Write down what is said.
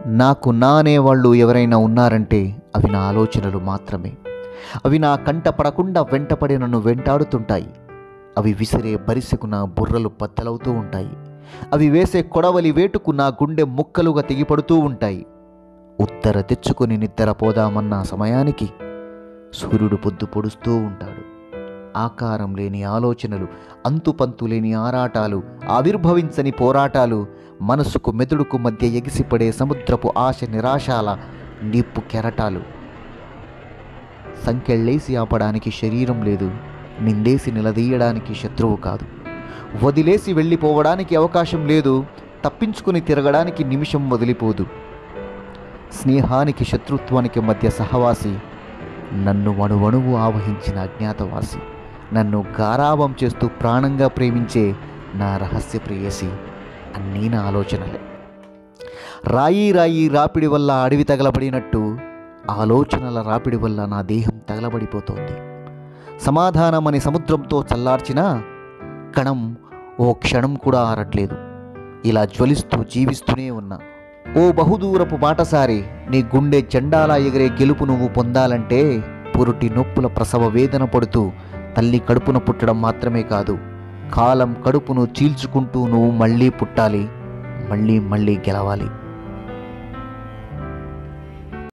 నాకు నా అనేవాళ్ళు ఎవరైనా ఉన్నారంటే అవి నా ఆలోచనలు మాత్రమే అవి నా కంట పడకుండా వెంటపడి నన్ను వెంటాడుతుంటాయి అవి విసిరే బరిసెకు నా బుర్రలు బద్దలవుతూ ఉంటాయి అవి వేసే కొడవలి వేటుకు నా గుండె ముక్కలుగా తెగిపడుతూ ఉంటాయి ఉత్తర తెచ్చుకొని నిద్రపోదామన్న సమయానికి సూర్యుడు పొద్దు పొడుస్తూ ఉంటాడు ఆకారం లేని ఆలోచనలు అంతుపంతు లేని ఆరాటాలు ఆవిర్భవించని పోరాటాలు మనసుకు మెదుడుకు మధ్య ఎగిసిపడే సముద్రపు ఆశ నిరాశాల నిప్పు కెరటాలు సంకెళ్ళేసి ఆపడానికి శరీరం లేదు నిందేసి నిలదీయడానికి శత్రువు కాదు వదిలేసి వెళ్ళిపోవడానికి అవకాశం లేదు తప్పించుకుని తిరగడానికి నిమిషం వదిలిపోదు స్నేహానికి శత్రుత్వానికి మధ్య సహవాసి నన్ను వణువణువు ఆవహించిన అజ్ఞాతవాసి నన్ను గారాభం చేస్తూ ప్రాణంగా ప్రేమించే నా రహస్య ప్రేయసి అన్నీ నా ఆలోచనలే రాయి రాయి రాపిడి వల్ల అడవి తగలబడినట్టు ఆలోచనల రాపిడి వల్ల నా దేహం తగలబడిపోతోంది సమాధానం అనే సముద్రంతో చల్లార్చిన కణం ఓ క్షణం కూడా ఆరట్లేదు ఇలా జ్వలిస్తూ జీవిస్తూనే ఉన్నా ఓ బహుదూరపు బాటసారి నీ గుండె జెండాలా ఎగిరే గెలుపు నువ్వు పొందాలంటే పురుటి నొప్పుల ప్రసవ వేదన పడుతూ తల్లి కడుపున పుట్టడం మాత్రమే కాదు కాలం కడుపును చీల్చుకుంటూ నువ్వు మళ్ళీ పుట్టాలి మళ్ళీ మళ్ళీ గెలవాలి